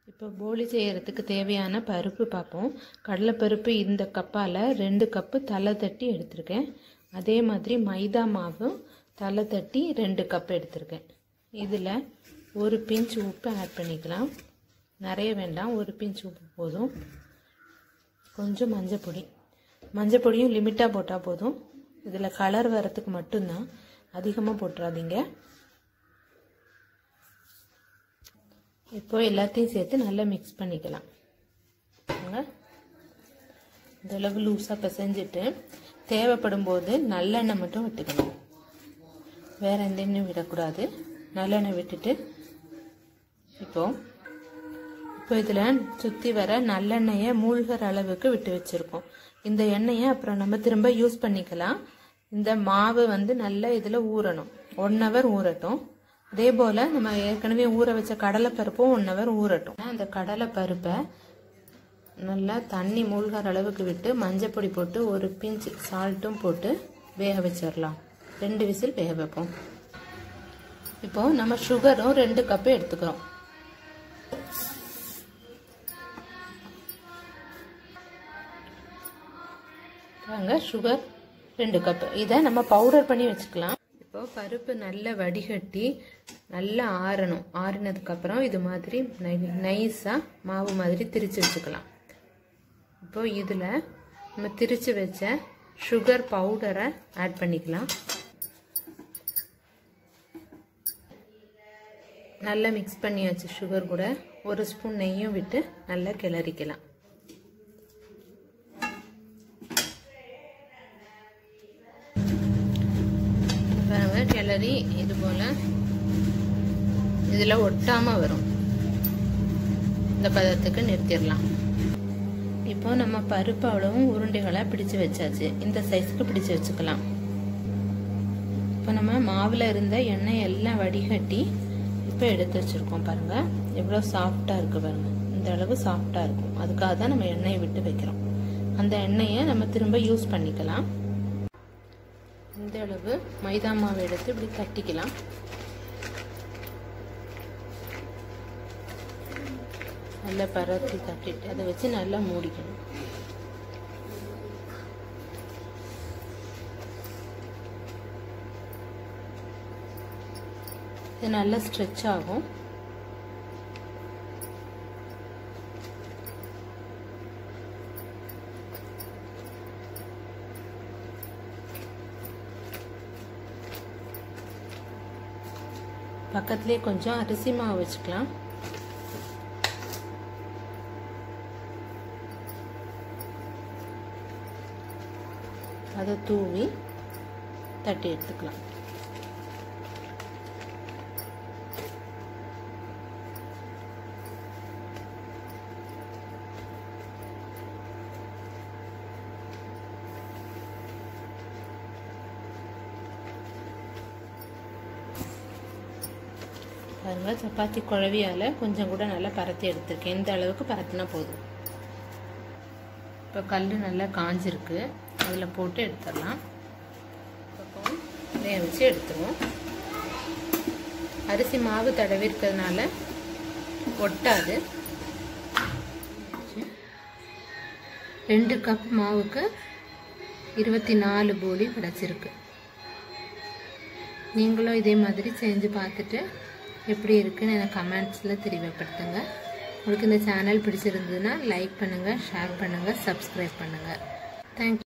இப்போ போலி செய்கிறதுக்கு தேவையான பருப்பு பார்ப்போம் கடலைப்பருப்பு இந்த கப்பால் ரெண்டு கப்பு தலை தட்டி எடுத்திருக்கேன் அதே மாதிரி மைதா மாவும் தலை தட்டி ரெண்டு கப் எடுத்திருக்கேன் இதில் ஒரு பிஞ்ச் உப்பு ஆட் பண்ணிக்கலாம் நிறைய வேண்டாம் ஒரு பிஞ்ச் உப்பு போதும் கொஞ்சம் மஞ்சள் பொடி மஞ்சள் பொடியும் லிமிட்டாக போட்டால் போதும் இதில் கலர் வரத்துக்கு மட்டும்தான் அதிகமாக போட்டுறாதீங்க இப்போ எல்லாத்தையும் சேர்த்து நல்லா மிக்ஸ் பண்ணிக்கலாம் இந்த அளவு லூஸாக பிசைஞ்சிட்டு தேவைப்படும் போது நல்லெண்ணெய் மட்டும் விட்டுக்கணும் வேறு எந்த எண்ணெயும் விடக்கூடாது நல்லெண்ணெய் விட்டுட்டு இப்போ இப்போ இதில் சுற்றி வர நல்லெண்ணெயை மூழ்கிற அளவுக்கு விட்டு வச்சுருக்கோம் இந்த எண்ணெயை அப்புறம் நம்ம திரும்ப யூஸ் பண்ணிக்கலாம் இந்த மாவு வந்து நல்லா இதில் ஊறணும் ஒன் ஹவர் ஊறட்டும் அதே போல் நம்ம ஏற்கனவே ஊற வச்ச கடலைப்பருப்பும் ஒன் ஹவர் ஊறட்டும் அந்த கடலைப்பருப்பை நல்லா தண்ணி மூழ்கிற அளவுக்கு விட்டு மஞ்சள் பொடி போட்டு ஒரு பிஞ்ச் சால்ட்டும் போட்டு வேக வச்சிடலாம் ரெண்டு விசில் வேக வைப்போம் இப்போ நம்ம சுகரும் ரெண்டு கப்பு எடுத்துக்கிறோம் பாருங்க சுகர் ரெண்டு கப்பு இதை நம்ம பவுடர் பண்ணி வச்சுக்கலாம் இப்போ பருப்பு நல்லா வடிகட்டி நல்லா ஆறணும் ஆறினதுக்கப்புறம் இது மாதிரி நைஸாக மாவு மாதிரி திரிச்சு வச்சுக்கலாம் இப்போ இதில் நம்ம திரிச்சு வச்ச சுகர் பவுடரை ஆட் பண்ணிக்கலாம் நல்லா மிக்ஸ் பண்ணியாச்சு சுகர் கூட ஒரு ஸ்பூன் நெய்யும் விட்டு நல்லா கிளறிக்கலாம் பாருங்க கிளறி இது போல் இதில் ஒட்டாமல் வரும் இந்த பதத்துக்கு நிறுத்திடலாம் இப்போ நம்ம பருப்பு அவ்வளவும் உருண்டைகளாக பிடிச்சு வச்சாச்சு இந்த சைஸ்க்கு பிடிச்சு வச்சுக்கலாம் இப்போ நம்ம மாவில் இருந்த எண்ணெய் எல்லாம் வடிகட்டி இப்போ எடுத்து வச்சுருக்கோம் பாருங்கள் எவ்வளோ சாஃப்டாக இருக்குது பாருங்கள் இந்த அளவு சாஃப்டாக இருக்கும் அதுக்காக தான் நம்ம எண்ணெயை விட்டு வைக்கிறோம் அந்த எண்ணெயை நம்ம திரும்ப யூஸ் பண்ணிக்கலாம் இந்த அளவு மைதா மாவு எடுத்து இப்படி தட்டிக்கலாம் நல்லா பரத்தி தட்டிட்டு அதை வச்சு நல்லா மூடிக்கணும் இது நல்லா ஸ்ட்ரெச் ஆகும் பக்கத்துலேயே கொஞ்சம் அரிசி மாவு வச்சுக்கலாம் அதை தூவி தட்டி எடுத்துக்கலாம் பாருங்க சப்பாத்தி குழவியால் கொஞ்சம் கூட நல்லா பரத்தி எடுத்திருக்கேன் இந்த அளவுக்கு பரத்தினா போதும் இப்போ கல் நல்லா காஞ்சிருக்கு அதில் போட்டு எடுத்துடலாம் இப்போ வேக வச்சு எடுத்துருவோம் அரிசி மாவு தடவி இருக்கிறதுனால ஒட்டாது ரெண்டு கப் மாவுக்கு இருபத்தி நாலு போலி கிடச்சிருக்கு நீங்களும் இதே மாதிரி செஞ்சு பார்த்துட்டு எப்படி இருக்குன்னு எனக்கு கமெண்ட்ஸில் தெரியப்படுத்துங்க உங்களுக்கு இந்த சேனல் பிடிச்சிருந்ததுன்னா லைக் பண்ணுங்கள் ஷேர் பண்ணுங்கள் சப்ஸ்கிரைப் பண்ணுங்கள் தேங்க்யூ